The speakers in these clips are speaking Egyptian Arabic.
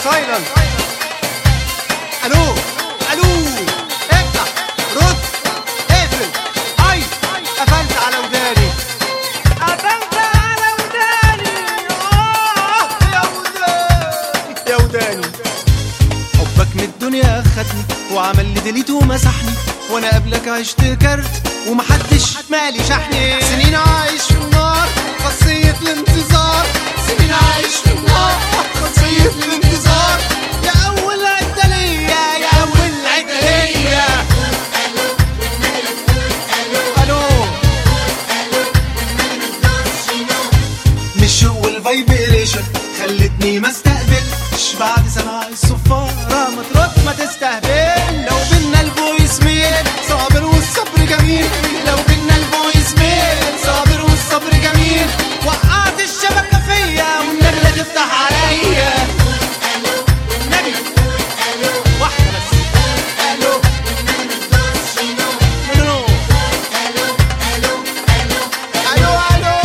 سايلنت الو الو افتح رد اقفل اي قفلت على وداني قفلت على وداني آه يا وداني يا وداني حبك من الدنيا خدني وعمل لي ديليت ومسحني وانا قبلك عشت كارت ومحدش مالي شحني سنين عايش في النار خاصية الانتظار سنين عايش في النار خاصية الانتظار يا أول عدة ليا يا أول عدة ليا ألو مش هو الفايبريشن خلتني ما استقبلش بعد سماع الصفارة ما ترد ما تستهبل لو بينا الفويس ميل صابر والصبر جميل لو بينا الفويس ميل صابر والصبر جميل وقعت الشبكة فيا والنجلة تفتح عليا النبي واحدة بس الو الو الو الو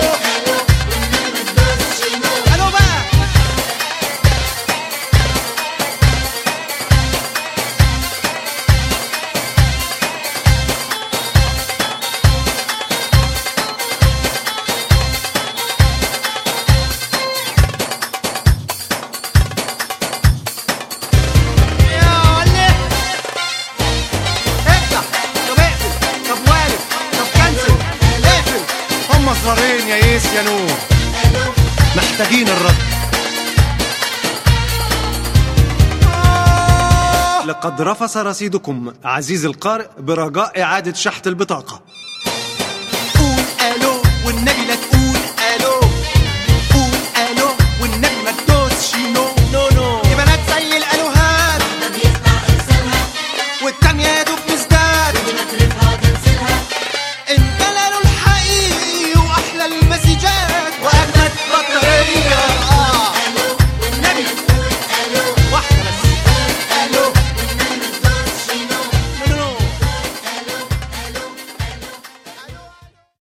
الو بقى يا ولي افتح طب اقفل طب والف طب كنسل اقفل هم زرارين يا يس يا نور محتاجين الرد لقد رفس رصيدكم عزيز القارئ برجاء إعادة شحت البطاقة